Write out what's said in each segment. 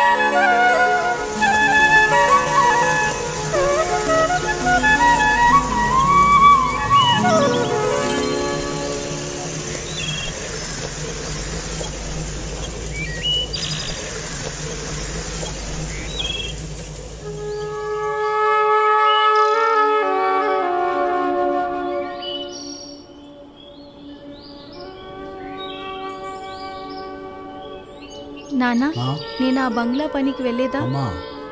నానా ఆ, నేను ఆ బంగ్లా పనికి వెళ్ళేదా అమ్మా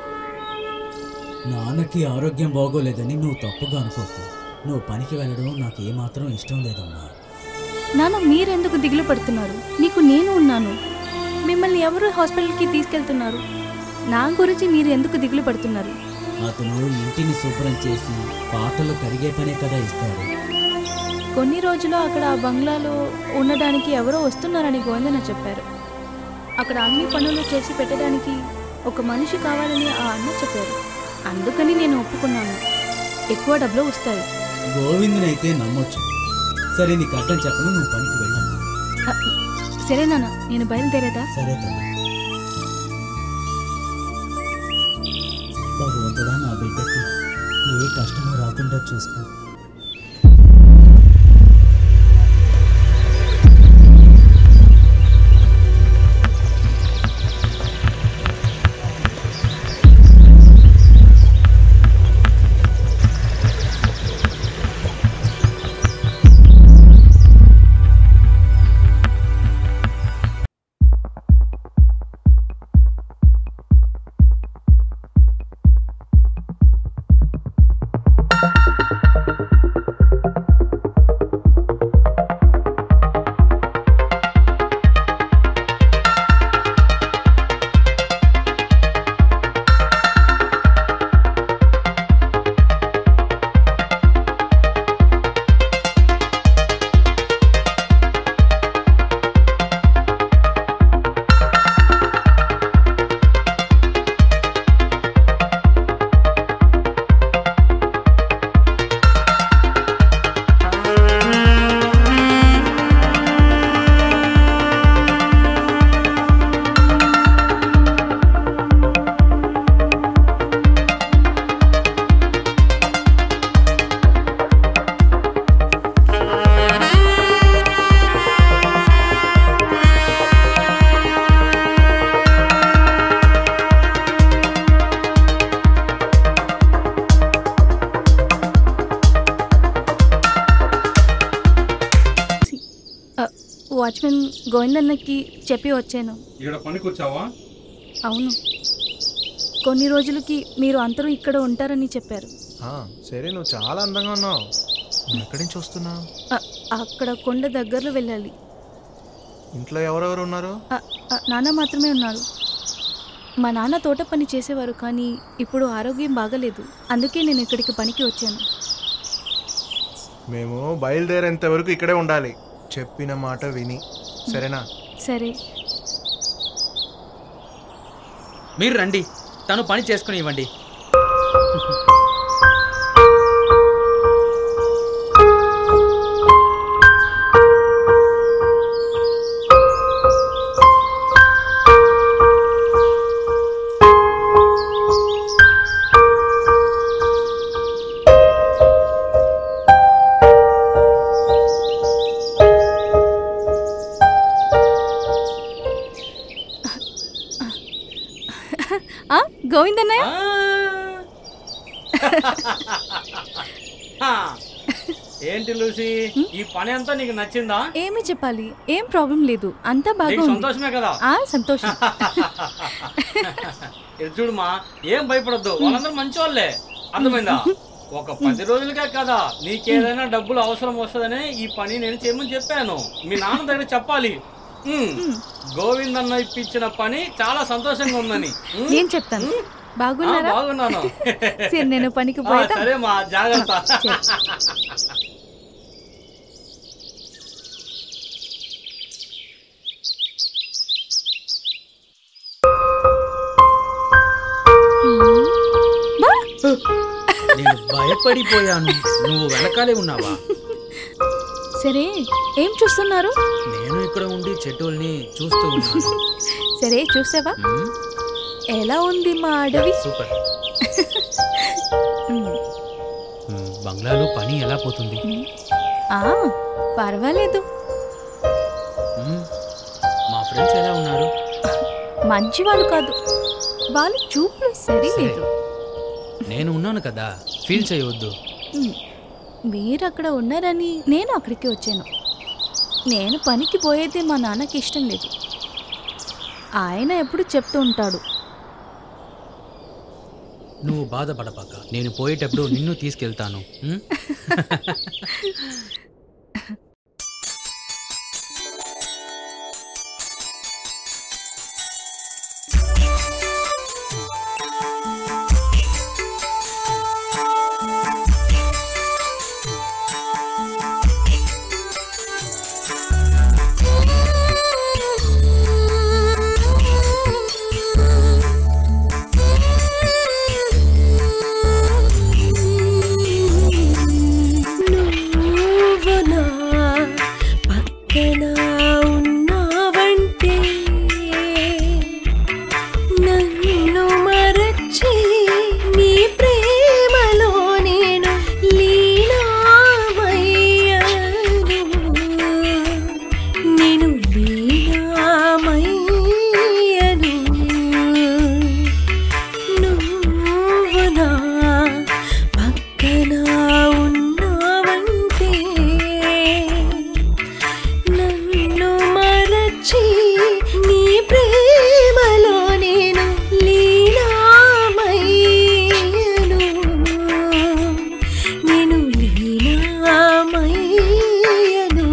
నాన్నకి ఆరోగ్యం బాగోలేదని నువ్వు తప్పుగా అనుకోకు నువ్వు పనికి వెళ్ళడం నాకు ఏమాత్రం ఇష్టం లేదమ్మా నాన్న మీరెందుకు దిగులు పడుతున్నారు మీకు నేను ఉన్నాను మిమ్మల్ని ఎవరు హాస్పిటల్కి తీసుకెళ్తున్నారు నా గురించి మీరు ఎందుకు దిగులు పడుతున్నారు అతను ఇంటిని శుభ్రం చేసి పాటలు కడిగే పనే కదా ఇస్తాడు కొన్ని రోజులు అక్కడ ఆ బంగ్లాలో ఉండడానికి ఎవరో వస్తున్నారని గోవిందన చెప్పారు అక్కడ అన్ని పనులు చేసి పెట్టడానికి ఒక మనిషి కావాలని ఆ అన్న చెప్పారు అందుకని నేను ఒప్పుకున్నాను ఎక్కువ డబ్బులు వస్తాయి గోవిందునైతే నమ్మొచ్చు సరే నీకు అర్థం చెప్పను నువ్వు పనికి వెళ్ళమ్మా అ, సరే నాన్న నేను బయలుదేరేదా సరే తల్లి భగవంతుడా నా బిడ్డకి ఏ కష్టము రాకుండా చూసుకో అ, వాచ్మెన్ గోవిందన్నకి చెప్పి వచ్చాను ఇక్కడ పనికి వచ్చావా అవును కొన్ని రోజులకి మీరు అందరూ ఇక్కడ ఉంటారని చెప్పారు ఆ, సరే నువ్వు చాలా అందంగా ఉన్నావు నువ్వు ఎక్కడి నుంచి వస్తున్నావు అ, అక్కడ కొండ దగ్గరలో వెళ్ళాలి ఇంట్లో ఎవరెవరు ఉన్నారు అ, అ, నాన్న మాత్రమే ఉన్నారు మా నాన్న తోట పని చేసేవారు కానీ ఇప్పుడు ఆరోగ్యం బాగలేదు అందుకే నేను ఇక్కడికి పనికి వచ్చాను మేము బయలుదేరేంత వరకు ఇక్కడే ఉండాలి చెప్పిన మాట విని సరేనా సరే మీరు రండి తను పని చేసుకుని ఇవ్వండి ఆ, గోవిందన్నయ్య ఆ! ఏంటి లూసి ఈ పని అంతా నీకు నచ్చిందా ఏమి చెప్పాలి ఏం ప్రాబ్లం లేదు అంతా బాగా నీకు ఉంది సంతోషమే కదా ఆ సంతోషం ఇది చూడుమా ఏం భయపడద్దు వాళ్ళందరూ మంచి వాళ్ళే అర్థమైందా ఒక పది రోజులకే కదా నీకేదైనా డబ్బులు అవసరం వస్తుందనే ఈ పని నేను చేయమని చెప్పాను మీ నాన్న దగ్గర చెప్పాలి ఉమ్. గోవింద్ అన్న ఇప్పించిన పని చాలా సంతోషంగా ఉందని ఉమ్. నేను చెప్తాను ఉమ్. ఆ, బాగున్నారా బాగున్నాను సరే నేను పనికి ఆ, పోయేదా సరే మా జాగ్రత్త సరే. బా! నేను భయపడిపోయాను నువ్వు వెనకాలే ఉన్నావా సరే ఏం చూస్తున్నారు నేను ఇక్కడ ఉండి చెట్టుల్ని చూస్తూ ఉన్నాను సరే చూసావా ఉమ్, ఎలా ఉంది మా అడవి సూపర్ ఉమ్, మ్మ్, బంగ్లాలో పని ఎలా పోతుంది ఉమ్. ఆ, పర్వాలేదు మ్మ్, మా ఫ్రెండ్స్ ఎలా ఉన్నారు మంచి వాళ్ళు కాదు వాళ్ళు చూపులు సరిలేదు నేను ఉన్నాను కదా ఫీల్ చేయవద్దు ఉమ్, మీరు అక్కడ ఉన్నారని నేను అక్కడికి వచ్చాను నేను పనికి పోయేది మా నాన్నకి ఇష్టం లేదు ఆయన ఎప్పుడు చెప్తూ ఉంటాడు నువ్వు బాధపడపాక నేను పోయేటప్పుడు నిన్ను తీసుకెళ్తాను మ్మ్? నువ్వు నా పక్కన ఉన్నావంటే నన్ను మరచి నీ ప్రేమలో నేను లీనమయ్యాను నేను లీనమయ్యాను నువ్వు నా పక్కన ఉన్నావంటే నన్ను మరచి నీ ప్రేమలో నేను లీనమయ్యాను నేను లీనమయ్యాను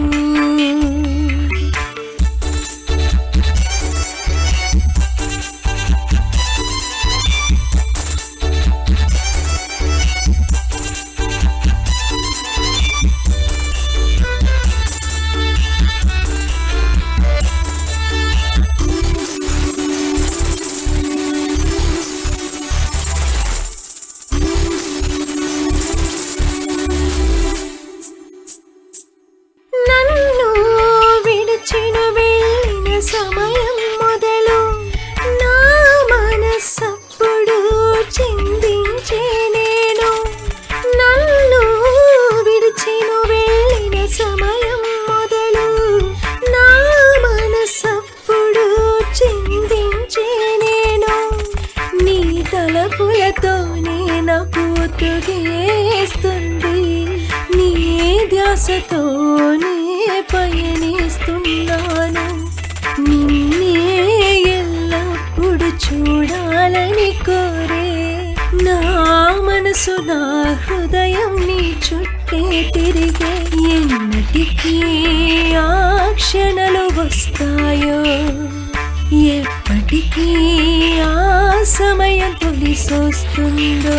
నన్ను విడిచిన వెళ్ళిన సమయం మొదలు నా మనసప్పుడు చిందించే నేను నన్ను విడిచిన వెళ్ళిన సమయం మొదలు నా మనసప్పుడు చిందించే నేను నీ తలపులతోనే నా పూతుగేస్తుంది నీ ధ్యాసతోనే పయనిస్తున్నాను నిన్నే ఎల్లప్పుడు చూడాలని కోరే నా మనసు నా హృదయం నీ చుట్టే తిరిగే ఎన్నటికీ ఆ క్షణలు వస్తాయో ఎప్పటికీ ఆ సమయం తొలిసొస్తుందో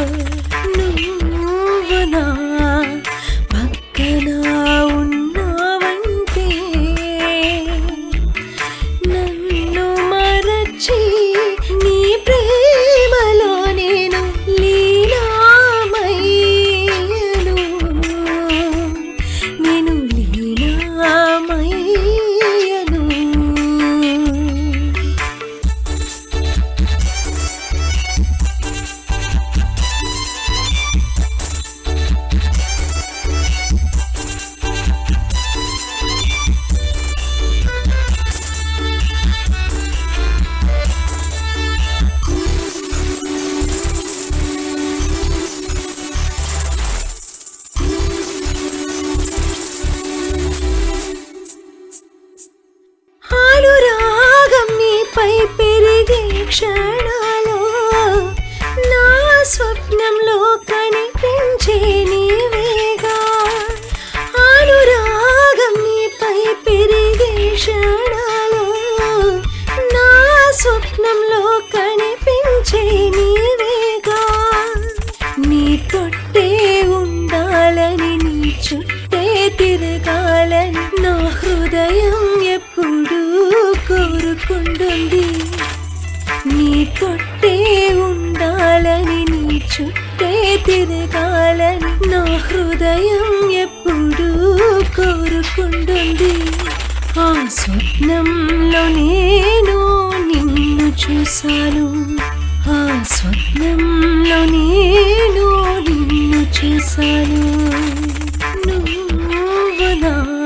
నువ్వు నా పక్కన ఉన్నావంటే నన్ను మరచి నీ ప్రేమలో నేను లీనమయ్యాను నేను లీనమయ్యాను అనురాగం నీపై పెరిగే క్షణాలో నా స్వప్నంలో కనిపించే నీవేగా అనురాగం నీపై పెరిగే క్షణాలో నా స్వప్నంలో కనిపించే నీవేగా నీ తొట్టే ఉండాలని నీ చుట్టే తిరగాలని నా హృదయం ఎప్పుడూ కోరుకుంటుంది నీ తొట్టే ఉండాలని నీ చుట్టే తిరగాలని నా హృదయం ఎప్పుడూ కోరుకుంటుంది ఆ స్వప్నంలో నేను నిన్ను చూశాను ఆ స్వప్నంలో నేను నిన్ను చూశాను నువ్వు నా